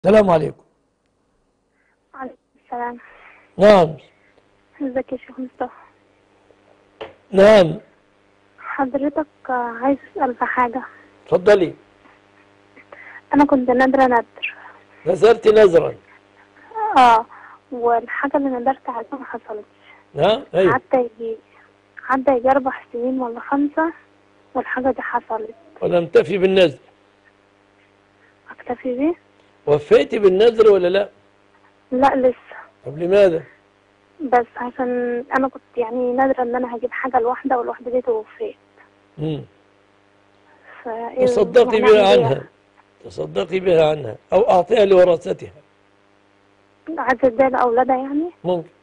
السلام عليكم عليكم السلام نعم ازيك يا شيخ مصطفى نعم حضرتك آه، عايز اسال في حاجه اتفضلي انا كنت نادره ندر نذرت نذرا اه والحاجه اللي ندرت عليها ما حصلتش ها ايوه عدى يجي عدى يجي اربع سنين ولا خمسه والحاجه دي حصلت ولم تفي بالنذر اكتفي بيه وفيتي بالنذر ولا لا لا لسه طب لماذا بس عشان انا كنت يعني نادره ان انا هجيب حاجه لواحده والواحده دي توفيت مم. فايه تصدقي هنعمل بها إيه؟ عنها تصدقي بها عنها او اعطيها لوراثتها عايزه اديها لاولادها يعني ممكن